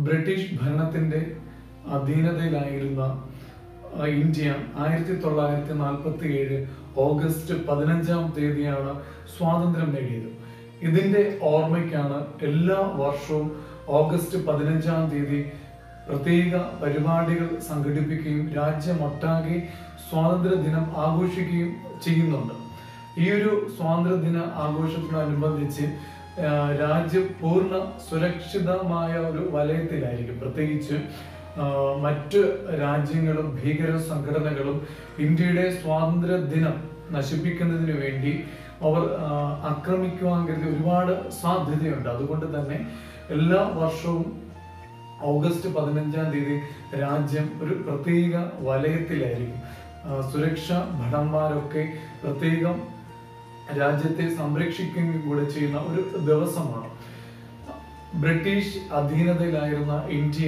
British ഭരണത്തിന്റെ അധീനതയിലായിരുന്ന ആ, India ആയിരത്തി തൊള്ളായിരത്തി നാൽപ്പത്തി ഏഴ് ഓഗസ്റ്റ് പതിനഞ്ചാം തീയതിയാണ് സ്വാതന്ത്ര്യം നേടിയത് ഇതിന്റെ ഓർമ്മയ്ക്കാണ് എല്ലാ വർഷവും ഓഗസ്റ്റ് പതിനഞ്ചാം തീയതി പ്രത്യേക പരിപാടികൾ സംഘടിപ്പിക്കുകയും രാജ്യമൊട്ടാകെ സ്വാതന്ത്ര്യ ദിനം ആഘോഷിക്കുകയും ചെയ്യുന്നുണ്ട് ഈ ഒരു സ്വാതന്ത്ര്യ ദിന ആഘോഷത്തോടനുബന്ധിച്ച് ആ, രാജ്യം പൂർണ്ണ സുരക്ഷിതമായ ഒരു വലയത്തിലായിരിക്കും പ്രത്യേകിച്ച് ആ, മറ്റ് രാജ്യങ്ങളും ഭീകര സംഘടനകളും ഇന്ത്യയുടെ സ്വാതന്ത്ര്യ ദിനം നശിപ്പിക്കുന്നതിന് വേണ്ടി അവർ ആ, ആക്രമിക്കുവാൻ കരുതി ഒരുപാട് സാധ്യതയുണ്ട് അതുകൊണ്ട് തന്നെ എല്ലാ വർഷവും ഓഗസ്റ്റ് പതിനഞ്ചാം തീയതി രാജ്യം ഒരു പ്രത്യേക വലയത്തിലായിരിക്കും ആ, സുരക്ഷാ ഭടന്മാരൊക്കെ പ്രത്യേകം രാജ്യത്തെ സംരക്ഷിക്കുകയും കൂടെ ചെയ്യുന്ന ഒരു ദിവസമാണ് ബ്രിട്ടീഷ് അധീനതയിലായിരുന്ന ഇന്ത്യ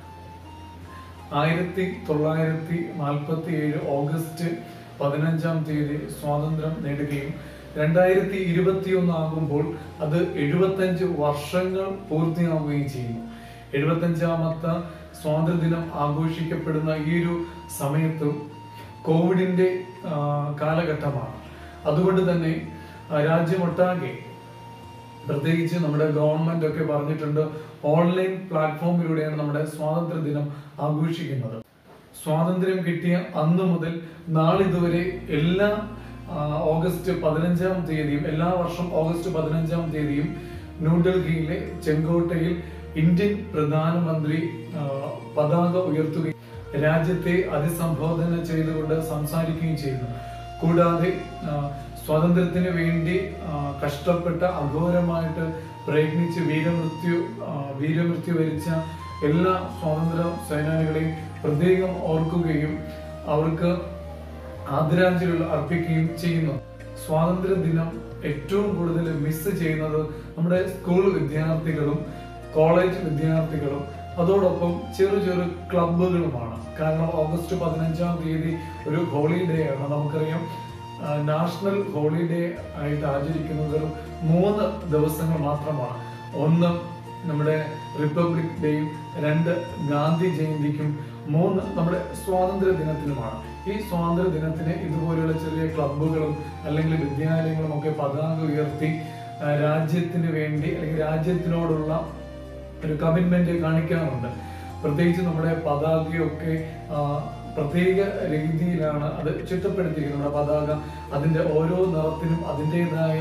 ആയിരത്തി തൊള്ളായിരത്തി നാൽപ്പത്തി ഏഴ് ഓഗസ്റ്റ് പതിനഞ്ചാം തീയതി സ്വാതന്ത്ര്യം നേടുകയും രണ്ടായിരത്തി ഇരുപത്തിയൊന്ന് ആകുമ്പോൾ അത് എഴുപത്തഞ്ച് വർഷങ്ങൾ പൂർത്തിയാവുകയും ചെയ്യുന്നു എഴുപത്തഞ്ചാമത്തെ സ്വാതന്ത്ര്യദിനം ആഘോഷിക്കപ്പെടുന്ന ഈ ഒരു സമയത്ത് കോവിഡിന്റെ ആ, കാലഘട്ടമാണ് അതുകൊണ്ട് തന്നെ ആ, രാജ്യമൊട്ടാകെ പ്രത്യേകിച്ച് നമ്മുടെ ഗവൺമെന്റ് ഒക്കെ പറഞ്ഞിട്ടുണ്ട് ഓൺലൈൻ പ്ലാറ്റ്ഫോമിലൂടെയാണ് നമ്മുടെ സ്വാതന്ത്ര്യ ദിനം ആഘോഷിക്കുന്നത് സ്വാതന്ത്ര്യം കിട്ടിയ അന്ന് മുതൽ നാളിതുവരെ എല്ലാ ആ, ഓഗസ്റ്റ് പതിനഞ്ചാം തീയതിയും എല്ലാ വർഷം ഓഗസ്റ്റ് പതിനഞ്ചാം തീയതിയും ന്യൂഡൽഹിയിലെ ചെങ്കോട്ടയിൽ ഇന്ത്യൻ പ്രധാനമന്ത്രി ആ, പതാക ഉയർത്തുകയും രാജ്യത്തെ അഭിസംബോധന ചെയ്തുകൊണ്ട് സംസാരിക്കുകയും ചെയ്യുന്നു കൂടാതെ ആ, സ്വാതന്ത്ര്യത്തിന് വേണ്ടി ആ, കഷ്ടപ്പെട്ട അഘോരമായിട്ട് പ്രയത്നിച്ച് വീരമൃത്യു ആ, വീരമൃത്യു വരിച്ച എല്ലാ സ്വാതന്ത്ര്യ സേനാനികളെയും പ്രത്യേകം ഓർക്കുകയും അവർക്ക് ആദരാഞ്ജലികൾ അർപ്പിക്കുകയും ചെയ്യുന്നു സ്വാതന്ത്ര്യ ദിനം ഏറ്റവും കൂടുതൽ മിസ് ചെയ്യുന്നത് നമ്മുടെ സ്കൂൾ വിദ്യാർത്ഥികളും കോളേജ് വിദ്യാർത്ഥികളും അതോടൊപ്പം ചെറു ചെറു ക്ലബുകളുമാണ് കാരണം ഓഗസ്റ്റ് പതിനഞ്ചാം തീയതി ഒരു ഹോളിഡേ ആണ് നമുക്കറിയാം ആ, നാഷണൽ ഹോളിഡേ ആയിട്ട് ആചരിക്കുന്നത് വെറും മൂന്ന് ദിവസങ്ങൾ മാത്രമാണ് ഒന്ന് നമ്മുടെ റിപ്പബ്ലിക് ഡേയും രണ്ട് ഗാന്ധി ജയന്തിക്കും മൂന്ന് നമ്മുടെ സ്വാതന്ത്ര്യ ദിനത്തിനുമാണ് ഈ സ്വാതന്ത്ര്യ ദിനത്തിന് ഇതുപോലെയുള്ള ചെറിയ ക്ലബ്ബുകളും അല്ലെങ്കിൽ വിദ്യാലയങ്ങളും ഒക്കെ പതാക ഉയർത്തി ആ, രാജ്യത്തിന് വേണ്ടി അല്ലെങ്കിൽ രാജ്യത്തിനോടുള്ള ഒരു കമ്മിറ്റ്മെന്റ് കാണിക്കാറുണ്ട് പ്രത്യേകിച്ച് നമ്മുടെ പതാകയൊക്കെ ആ, പ്രത്യേക രീതിയിലാണ് അത് ചിട്ടപ്പെടുത്തിയിരിക്കുന്നത് നമ്മുടെ പതാക അതിന്റെ ഓരോ നിറത്തിനും അതിൻ്റെതായ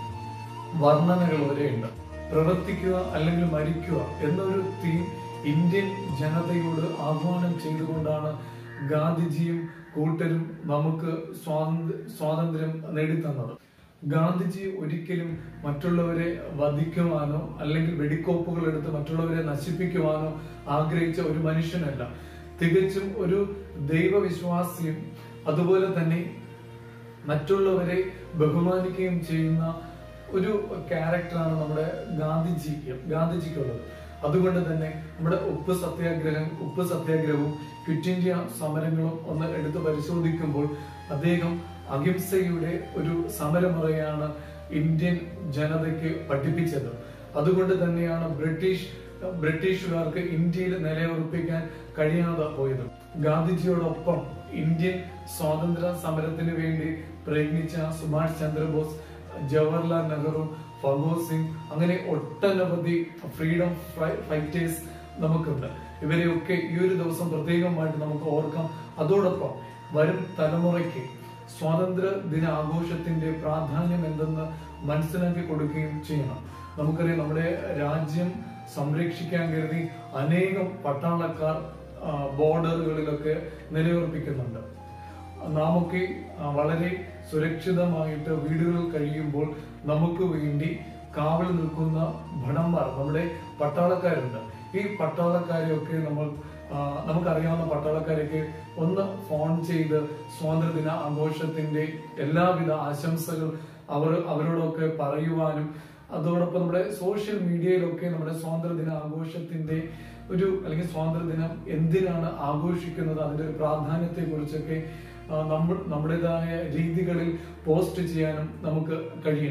വർണ്ണനകൾ വരെയുണ്ട് പ്രവർത്തിക്കുക അല്ലെങ്കിൽ മരിക്കുക എന്നൊരു തീം ഇന്ത്യൻ ജനതയോട് ആഹ്വാനം ചെയ്തുകൊണ്ടാണ് ഗാന്ധിജിയും കൂട്ടരും നമുക്ക് സ്വാതന്ത്ര്യ സ്വാതന്ത്ര്യം നേടിത്തന്നത് ഗാന്ധിജി ഒരിക്കലും മറ്റുള്ളവരെ വധിക്കുവാനോ അല്ലെങ്കിൽ വെടിക്കോപ്പുകൾ എടുത്ത് മറ്റുള്ളവരെ നശിപ്പിക്കുവാനോ ആഗ്രഹിച്ച ഒരു മനുഷ്യനല്ല തികച്ചും ഒരു ദൈവവിശ്വാസിയും അതുപോലെ തന്നെ മറ്റുള്ളവരെ ബഹുമാനിക്കുകയും ചെയ്യുന്ന ഒരു ക്യാരക്ടറാണ് നമ്മുടെ ഗാന്ധിജി ഗാന്ധിജിക്കുള്ളത് അതുകൊണ്ട് തന്നെ നമ്മുടെ ഉപ്പ് സത്യാഗ്രഹം ഉപ്പ് സത്യാഗ്രഹവും ക്വിറ്റ് ഇന്ത്യ സമരങ്ങളും ഒന്ന് എടുത്ത് പരിശോധിക്കുമ്പോൾ അദ്ദേഹം അഹിംസയുടെ ഒരു സമരമുറയാണ് ഇന്ത്യൻ ജനതയ്ക്ക് പഠിപ്പിച്ചത് അതുകൊണ്ട് തന്നെയാണ് ബ്രിട്ടീഷ് ബ്രിട്ടീഷുകാർക്ക് ഇന്ത്യയിൽ നിലയുറപ്പിക്കാൻ കഴിയാതെ പോയത് ഗാന്ധിജിയോടൊപ്പം ഇന്ത്യൻ സ്വാതന്ത്ര്യ സമരത്തിന് വേണ്ടി പ്രയത്നിച്ച സുഭാഷ് ചന്ദ്രബോസ് ജവഹർലാൽ നെഹ്റു ഭഗവത് സിംഗ് അങ്ങനെ ഒട്ടനവധി ഫ്രീഡം ഫൈറ്റേഴ്സ് നമുക്കുണ്ട് ഇവരെയൊക്കെ ഈ ഒരു ദിവസം പ്രത്യേകമായിട്ട് നമുക്ക് ഓർക്കാം അതോടൊപ്പം വരും തലമുറയ്ക്ക് സ്വാതന്ത്ര്യ ദിന ആഘോഷത്തിന്റെ പ്രാധാന്യം എന്തെന്ന് മനസ്സിലാക്കി കൊടുക്കുകയും ചെയ്യണം നമുക്കറിയാം നമ്മുടെ രാജ്യം സംരക്ഷിക്കാൻ കരുതി അനേകം പട്ടാളക്കാർ ആ, ബോർഡറുകളിലൊക്കെ നിലയുറപ്പിക്കുന്നുണ്ട് നാമൊക്കെ ആ, വളരെ സുരക്ഷിതമായിട്ട് വീടുകളിൽ കഴിയുമ്പോൾ നമുക്ക് വേണ്ടി കാവൽ നിൽക്കുന്ന ഭടന്മാർ നമ്മുടെ പട്ടാളക്കാരുണ്ട് ഈ പട്ടാളക്കാരെയൊക്കെ നമ്മൾ ആ, നമുക്കറിയാവുന്ന പട്ടാളക്കാരൊക്കെ ഒന്ന് ഫോൺ ചെയ്ത് സ്വാതന്ത്ര്യദിന ആഘോഷത്തിന്റെ എല്ലാവിധ ആശംസകൾ അവർ അവരോടൊക്കെ പറയുവാനും അതോടൊപ്പം നമ്മുടെ സോഷ്യൽ മീഡിയയിലൊക്കെ നമ്മുടെ സ്വാതന്ത്ര്യദിന ആഘോഷത്തിന്റെ ഒരു അല്ലെങ്കിൽ സ്വാതന്ത്ര്യദിനം എന്തിനാണ് ആഘോഷിക്കുന്നത് അതിന്റെ ഒരു പ്രാധാന്യത്തെ കുറിച്ചൊക്കെ നമ്മൾ നമ്മുടേതായ രീതികളിൽ പോസ്റ്റ് ചെയ്യാനും നമുക്ക് കഴിയണം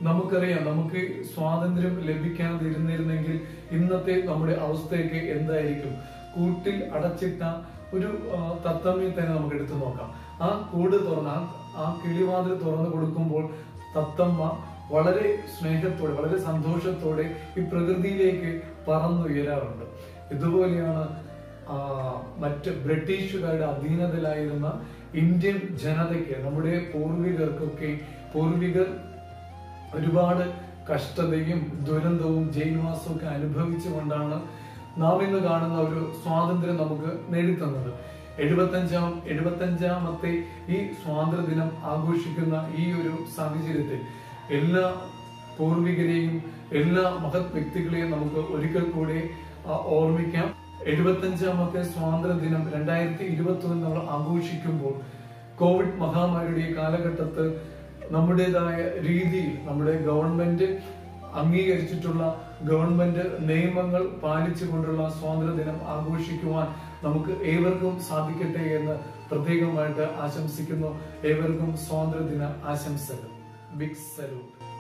നമുക്കറിയാം നമുക്ക് സ്വാതന്ത്ര്യം ലഭിക്കാതിരുന്നിരുന്നെങ്കിൽ ഇന്നത്തെ നമ്മുടെ അവസ്ഥയൊക്കെ എന്തായിരിക്കും കൂട്ടിൽ അടച്ചിട്ട ഒരു ആ, തത്തമ്മയെ തന്നെ നമുക്ക് എടുത്തു നോക്കാം ആ കൂട് തുറന്ന് ആ- ആ കിളിവാതിൽ തുറന്നു കൊടുക്കുമ്പോൾ തത്തമ്മ വളരെ സ്നേഹത്തോടെ വളരെ സന്തോഷത്തോടെ ഈ പ്രകൃതിയിലേക്ക് പറന്നുയരാറുണ്ട് ഇതുപോലെയാണ് ആ, മറ്റ് ബ്രിട്ടീഷുകാരുടെ അധീനതയിലായിരുന്ന ഇന്ത്യൻ ജനതയ്ക്ക് നമ്മുടെ പൂർവികർക്കൊക്കെ പൂർവികർ ഒരുപാട് കഷ്ടതയും ദുരന്തവും ജയിൽവാസവും ഒക്കെ അനുഭവിച്ചുകൊണ്ടാണ് നാം ഇന്ന് കാണുന്ന ഒരു സ്വാതന്ത്ര്യം നമുക്ക് നേടിത്തന്നത് എഴുപത്തഞ്ചാം എഴുപത്തഞ്ചാമത്തെ ഈ സ്വാതന്ത്ര്യ ദിനം ആഘോഷിക്കുന്ന ഈ ഒരു സാഹചര്യത്തിൽ എല്ലാ പൂർവികരെയും എല്ലാ മഹത് വ്യക്തികളെയും നമുക്ക് ഒരിക്കൽ കൂടി ആ, ഓർമ്മിക്കാം എഴുപത്തഞ്ചാമത്തെ സ്വാതന്ത്ര്യ ദിനം രണ്ടായിരത്തി ഇരുപത്തി ഒന്ന് നമ്മൾ ആഘോഷിക്കുമ്പോൾ കോവിഡ് മഹാമാരിയുടെ ഈ കാലഘട്ടത്ത് നമ്മുടേതായ രീതിയിൽ നമ്മുടെ ഗവൺമെന്റ് അംഗീകരിച്ചിട്ടുള്ള ഗവൺമെന്റ് നിയമങ്ങൾ പാലിച്ചുകൊണ്ടുള്ള സ്വാതന്ത്ര്യ ദിനം ആഘോഷിക്കുവാൻ നമുക്ക് ഏവർക്കും സാധിക്കട്ടെ എന്ന് പ്രത്യേകമായിട്ട് ആശംസിക്കുന്നു ഏവർക്കും സ്വാതന്ത്ര്യ ദിന ആശംസകൾ ബിഗ് സല്യൂട്ട്